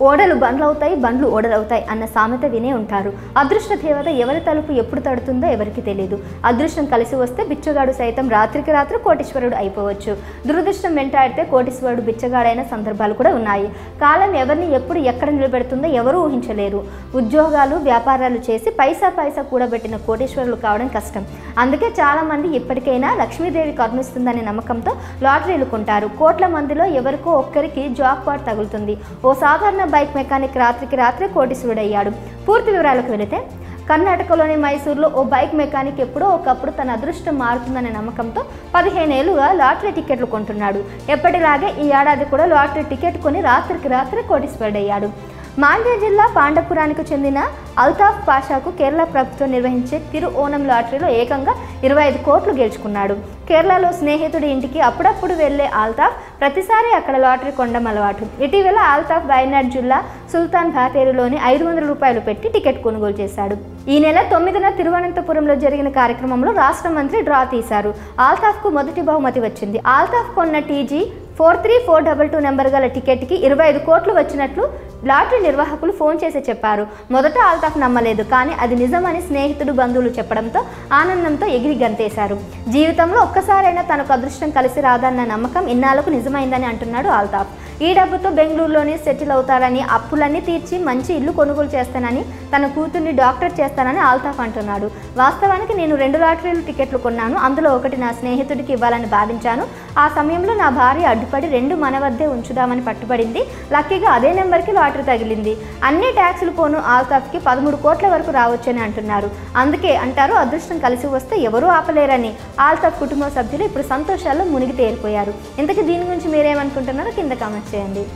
ఓడలు బండ్లు అవుతాయి బండ్లు ఓడలు అవుతాయి అన్న సామెత వినే ఉంటారు అదృష్ట దేవత ఎవరి తలుపు ఎప్పుడు తడుతుందో ఎవరికి తెలియదు అదృష్టం కలిసి వస్తే బిచ్చగాడు సైతం రాత్రికి రాత్రి కోటీశ్వరుడు అయిపోవచ్చు దురదృష్టం వెంటాడితే కోటీశ్వరుడు బిచ్చగాడైన సందర్భాలు కూడా ఉన్నాయి కాలం ఎవరిని ఎప్పుడు ఎక్కడ నిలబెడుతుందో ఎవరూ ఊహించలేరు ఉద్యోగాలు వ్యాపారాలు చేసి పైసా పైసా కూడబెట్టిన కోటీశ్వరులు కావడం కష్టం అందుకే చాలా మంది ఇప్పటికైనా లక్ష్మీదేవి కరుణిస్తుందనే నమ్మకంతో లాటరీలు కొంటారు కోట్ల మందిలో ఎవరికో ఒక్కరికి జాబ్ పాట్ తగులుతుంది ఓ సాధారణ బైక్ మెకానిక్ రాత్రికి రాత్రే కోటీశ్వరుడయ్యాడు పూర్తి వివరాలకు వెళితే కర్ణాటకలోని మైసూరులో ఓ బైక్ మెకానిక్ ఎప్పుడో ఒకప్పుడు తన అదృష్టం మారుతుందనే నమ్మకంతో పదిహేనేళ్లుగా లాటరీ టికెట్లు కొంటున్నాడు ఎప్పటిలాగే ఈ ఏడాది కూడా లాటరీ టికెట్ కొని రాత్రికి రాత్రి కోటీశ్వరుడయ్యాడు మాండ్య జిల్లా పాండపురానికి చెందిన అల్తాఫ్ పాషాకు కేరళ ప్రభుత్వం నిర్వహించే తిరు ఓనం లాటరీలో ఏకంగా ఇరవై ఐదు కోట్లు గెలుచుకున్నాడు కేరళలో స్నేహితుడి ఇంటికి అప్పుడప్పుడు వెళ్లే ఆల్తాఫ్ ప్రతిసారి అక్కడ లాటరీ కొండం అలవాటు ఇటీవల ఆల్తాఫ్ వయనాడ్ జిల్లా సుల్తాన్ బాతేరులోని ఐదు వందల రూపాయలు పెట్టి టికెట్ కొనుగోలు చేశాడు ఈ నెల తొమ్మిదిన తిరువనంతపురంలో జరిగిన కార్యక్రమంలో రాష్ట్ర మంత్రి డ్రా తీశారు ఆల్తాఫ్కు మొదటి బహుమతి వచ్చింది ఆల్తాఫ్ కొన్న TG four three four double two number గల టికెట్కి ఇరవై ఐదు కోట్లు వచ్చినట్లు లాటరీ నిర్వాహకులు ఫోన్ చేసి చెప్పారు మొదట ఆల్తాఫ్ నమ్మలేదు కానీ అది నిజమని స్నేహితుడు బంధువులు చెప్పడంతో ఆనందంతో ఎగిరి గంతేశారు జీవితంలో ఒక్కసారైనా తనకు అదృష్టం కలిసి రాదన్న నమ్మకం ఇన్నాళ్లకు నిజమైందని అంటున్నాడు ఆల్తాఫ్ ఈ డబ్బుతో బెంగళూరులోనే సెటిల్ అవుతారని అప్పులన్నీ తీర్చి మంచి ఇల్లు కొనుగోలు చేస్తానని తన కూతుర్ని డాక్టర్ చేస్తానని ఆల్తాఫ్ అంటున్నాడు వాస్తవానికి నేను రెండు లాటరీలు టికెట్లు కొన్నాను అందులో ఒకటి నా స్నేహితుడికి ఇవ్వాలని భావించాను ఆ సమయంలో నా భార్య అడ్డుపడి రెండు మన వద్దే ఉంచుదామని పట్టుబడింది లక్కీగా అదే నెంబర్కి లాటరీ తగిలింది అన్ని ట్యాక్సులు పోను ఆల్తాఫ్కి పదమూడు కోట్ల వరకు రావచ్చని అంటున్నారు అందుకే అంటారు అదృష్టం కలిసి వస్తే ఎవరూ ఆపలేరని ఆల్తాఫ్ కుటుంబ సభ్యులు ఇప్పుడు సంతోషాల్లో మునిగి తేలిపోయారు ఇంతకీ దీని గురించి మీరేమనుకుంటున్నారో కింద కామెంట్ చేయండి